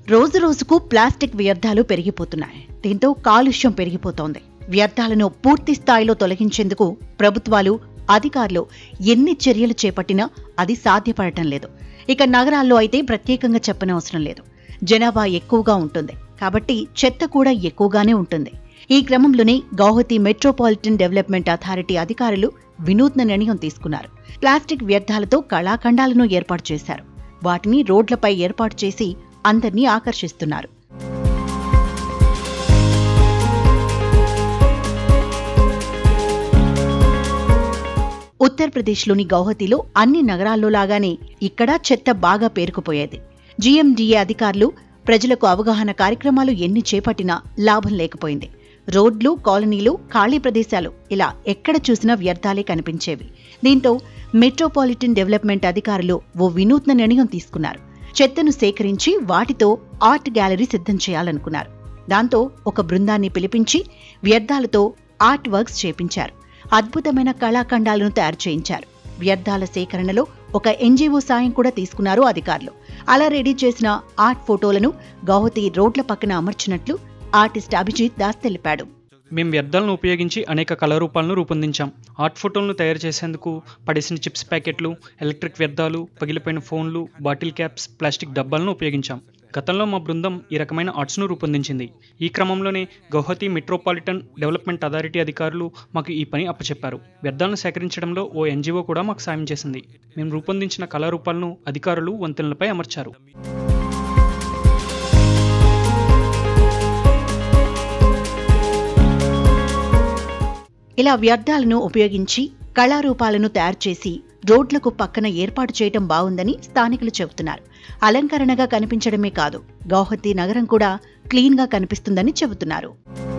రోజు రోజుకు ప్లాస్టిక్ వ్యర్థాలు పెరిగిపోతున్నాయి దీంతో కాలుష్యం పెరిగిపోతోంది వ్యర్థాలను పూర్తి స్థాయిలో తొలగించేందుకు ప్రభుత్వాలు అధికారులు ఎన్ని చర్యలు చేపట్టినా అది సాధ్యపడటం లేదు ఇక నగరాల్లో అయితే ప్రత్యేకంగా చెప్పనవసరం లేదు జనాభా ఎక్కువగా ఉంటుంది కాబట్టి చెత్త కూడా ఎక్కువగానే ఉంటుంది ఈ క్రమంలోనే గౌహతి మెట్రోపాలిటన్ డెవలప్మెంట్ అథారిటీ అధికారులు వినూత్న నిర్ణయం తీసుకున్నారు ప్లాస్టిక్ వ్యర్థాలతో కళాఖండాలను ఏర్పాటు చేశారు వాటిని రోడ్లపై ఏర్పాటు చేసి అందర్నీ ఆకర్షిస్తున్నారు ఉత్తరప్రదేశ్లోని గౌహతిలో అన్ని నగరాల్లో లాగానే ఇక్కడ చెత్త బాగా పేరుకుపోయేది జీఎండీఏ అధికారులు ప్రజలకు అవగాహన కార్యక్రమాలు ఎన్ని చేపట్టినా లాభం లేకపోయింది రోడ్లు కాలనీలు ఖాళీ ప్రదేశాలు ఇలా ఎక్కడ చూసినా వ్యర్థాలే కనిపించేవి దీంతో మెట్రోపాలిటన్ డెవలప్మెంట్ అధికారులు ఓ వినూత్న నిర్ణయం తీసుకున్నారు చెత్తను సేకరించి వాటితో ఆర్ట్ గ్యాలరీ సిద్ధం చేయాలనుకున్నారు దాంతో ఒక బృందాన్ని పిలిపించి వ్యర్థాలతో ఆర్ట్ వర్క్స్ చేపించారు అద్భుతమైన కళాఖండాలను తయారు చేయించారు వ్యర్థాల సేకరణలో ఒక ఎన్జీఓ సాయం కూడా తీసుకున్నారు అధికారులు అలా రెడీ చేసిన ఆర్ట్ ఫోటోలను గౌహతి రోడ్ల పక్కన అమర్చినట్లు ఆర్టిస్ట్ అభిజిత్ దాస్ తెలిపాడు మేము వ్యర్థాలను ఉపయోగించి అనేక కళారూపాలను రూపొందించాం ఆర్ట్ ఫోటోలను తయారు చేసేందుకు పడేసిన చిప్స్ ప్యాకెట్లు ఎలక్ట్రిక్ వ్యర్థాలు పగిలిపోయిన ఫోన్లు బాటిల్ క్యాప్స్ ప్లాస్టిక్ డబ్బాలను ఉపయోగించాం గతంలో మా బృందం ఈ రకమైన ఆర్ట్స్ను రూపొందించింది ఈ క్రమంలోనే గౌహతి మెట్రోపాలిటన్ డెవలప్మెంట్ అథారిటీ అధికారులు మాకు ఈ పని అప్పచెప్పారు వ్యర్థాలను సేకరించడంలో ఓ ఎన్జిఓ కూడా మాకు సాయం చేసింది మేము రూపొందించిన కళారూపాలను అధికారులు వంతెనలపై అమర్చారు ఇలా వ్యర్థాలను ఉపయోగించి కళారూపాలను తయారు చేసి రోడ్లకు పక్కన ఏర్పాటు చేయటం బావుందని స్థానికులు చెబుతున్నారు అలంకరణగా కనిపించడమే కాదు గౌహతి నగరం కూడా క్లీన్గా కనిపిస్తుందని చెబుతున్నారు